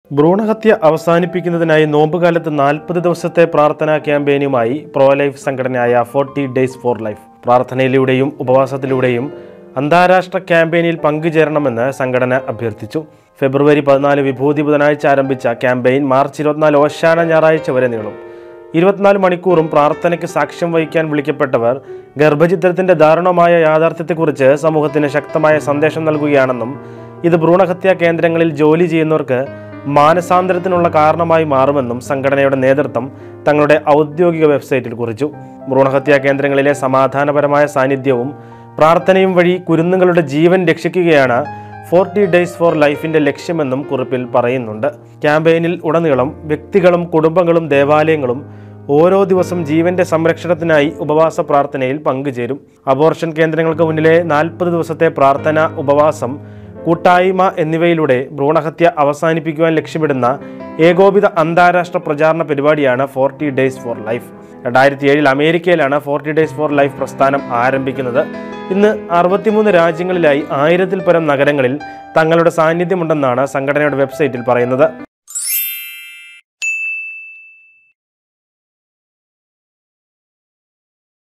ഭ്രൂണഹത്യ അവസാനിപ്പിക്കുന്നതിനായി നോമ്പുകാലത്ത് നാൽപ്പത് ദിവസത്തെ പ്രാർത്ഥനാ ക്യാമ്പയിനുമായി പ്രോ ലൈഫ് സംഘടനയായ ഫോർട്ടി ഡേയ്സ് ഫോർ ലൈഫ് പ്രാർത്ഥനയിലൂടെയും ഉപവാസത്തിലൂടെയും അന്താരാഷ്ട്ര ക്യാമ്പയിനിൽ പങ്കുചേരണമെന്ന് സംഘടന അഭ്യർത്ഥിച്ചു ഫെബ്രുവരി പതിനാല് വിഭൂതി ബുധനാഴ്ച ആരംഭിച്ച ക്യാമ്പയിൻ മാർച്ച് ഇരുപത്തിനാല് ഓശാന ഞായറാഴ്ച വരെ നീളും ഇരുപത്തിനാല് മണിക്കൂറും പ്രാർത്ഥനയ്ക്ക് സാക്ഷ്യം വഹിക്കാൻ വിളിക്കപ്പെട്ടവർ ഗർഭചിത്രത്തിന്റെ ദാരുണമായ യാഥാർത്ഥ്യത്തെക്കുറിച്ച് സമൂഹത്തിന് ശക്തമായ സന്ദേശം നൽകുകയാണെന്നും ഇത് ഭ്രൂണഹത്യാ കേന്ദ്രങ്ങളിൽ ജോലി ചെയ്യുന്നവർക്ക് മാനസാന്തരത്തിനുള്ള കാരണമായി മാറുമെന്നും സംഘടനയുടെ നേതൃത്വം തങ്ങളുടെ ഔദ്യോഗിക വെബ്സൈറ്റിൽ കുറിച്ചു ഭ്രൂണഹത്യാ കേന്ദ്രങ്ങളിലെ സമാധാനപരമായ സാന്നിധ്യവും പ്രാർത്ഥനയും വഴി കുരുന്നുകളുടെ ജീവൻ രക്ഷിക്കുകയാണ് ഫോർട്ടി ഡേയ്സ് ഫോർ ലൈഫിന്റെ ലക്ഷ്യമെന്നും കുറിപ്പിൽ പറയുന്നുണ്ട് ക്യാമ്പയിനിൽ ഉടനീളം വ്യക്തികളും കുടുംബങ്ങളും ദേവാലയങ്ങളും ഓരോ ദിവസം ജീവന്റെ സംരക്ഷണത്തിനായി ഉപവാസ പ്രാർത്ഥനയിൽ പങ്കുചേരും അബോർഷൻ കേന്ദ്രങ്ങൾക്ക് മുന്നിലെ നാൽപ്പത് ദിവസത്തെ പ്രാർത്ഥന ഉപവാസം കൂട്ടായ്മ എന്നിവയിലൂടെ ഭ്രൂണഹത്യ അവസാനിപ്പിക്കുവാൻ ലക്ഷ്യമിടുന്ന ഏകോപിത അന്താരാഷ്ട്ര പ്രചാരണ പരിപാടിയാണ് ഫോർട്ടി ഡേയ്സ് ഫോർ ലൈഫ് രണ്ടായിരത്തി ഏഴിൽ അമേരിക്കയിലാണ് ഫോർട്ടി ഡേയ്സ് ഫോർ ലൈഫ് പ്രസ്ഥാനം ആരംഭിക്കുന്നത് ഇന്ന് അറുപത്തിമൂന്ന് രാജ്യങ്ങളിലായി ആയിരത്തിൽ പരം നഗരങ്ങളിൽ തങ്ങളുടെ സാന്നിധ്യമുണ്ടെന്നാണ് സംഘടനയുടെ വെബ്സൈറ്റിൽ പറയുന്നത്